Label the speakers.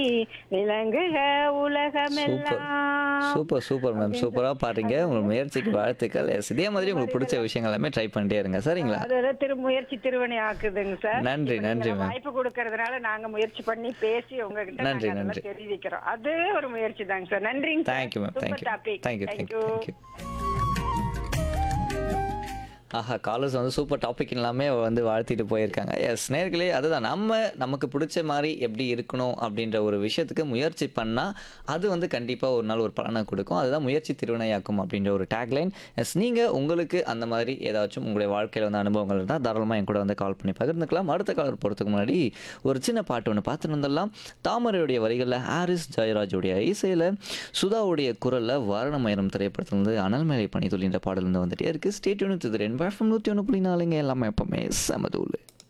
Speaker 1: விளங்குக உலகமெல்லாம்
Speaker 2: super super ma'am சூப்பரா பாடுறீங்க உங்க முயற்சிக்கு வாழ்த்துக்கள் Yes, இதே மாதிரி உங்களுக்கு பிடிச்ச விஷயங்கள் எல்லாமே ட்ரை பண்ணிட்டே இருங்க சரிங்களா
Speaker 1: அது திரு முயற்சி திருவனை ஆக்குதுங்க சார்
Speaker 2: நன்றி,
Speaker 1: இப்ப
Speaker 2: நன்றி,
Speaker 1: நீங்க
Speaker 2: ma'am.
Speaker 1: வாய்ப்பு கொடுக்கறதுனால நாங்க முயற்சி பண்ணி பேசி உங்ககிட்ட
Speaker 2: நன்றி,
Speaker 1: நாங்க
Speaker 2: நன்றி.
Speaker 1: அதெல்லாம் தெரிவிக்கிறோம் அது ஒரு முயற்சி தாங்க சார் நன்றிங்க
Speaker 2: thank you ma'am thank you
Speaker 1: topic
Speaker 2: thank you thank you thank you ஆஹா காலர்ஸ் வந்து சூப்பர் டாபிக் எல்லாமே வந்து வாழ்த்திட்டு போயிருக்காங்க எஸ் நேர்களே அதுதான் நம்ம நமக்கு பிடிச்ச மாதிரி எப்படி இருக்கணும் அப்படின்ற ஒரு விஷயத்துக்கு முயற்சி பண்ணால் அது வந்து கண்டிப்பாக ஒரு நாள் ஒரு பலனை கொடுக்கும் அதுதான் முயற்சி திருவினையாக்கும் அப்படின்ற ஒரு டேக்லைன் எஸ் நீங்கள் உங்களுக்கு அந்த மாதிரி ஏதாச்சும் உங்களுடைய வாழ்க்கையில் வந்து அனுபவங்கள் இருந்தால் தாராளமாக என் கூட வந்து கால் பண்ணி பகிர்ந்துக்கலாம் அடுத்த காலர் போகிறதுக்கு முன்னாடி ஒரு சின்ன பாட்டு ஒன்று பார்த்துட்டு வந்துடலாம் தாமரையுடைய வரிகளில் ஹாரிஸ் ஜெயராஜுடைய இசையில் சுதாவுடைய குரலில் வாரணமயம் திரைப்படத்தில் வந்து அனல்மேலை பணித்துளின்ற பாடல் வந்து வந்துட்டே இருக்குது ஸ்டேட்யூன் இது ரெண்டு நூற்றி ஒன்று புள்ளி நாலுங்க எல்லாமே எப்பவுமே சமதூள்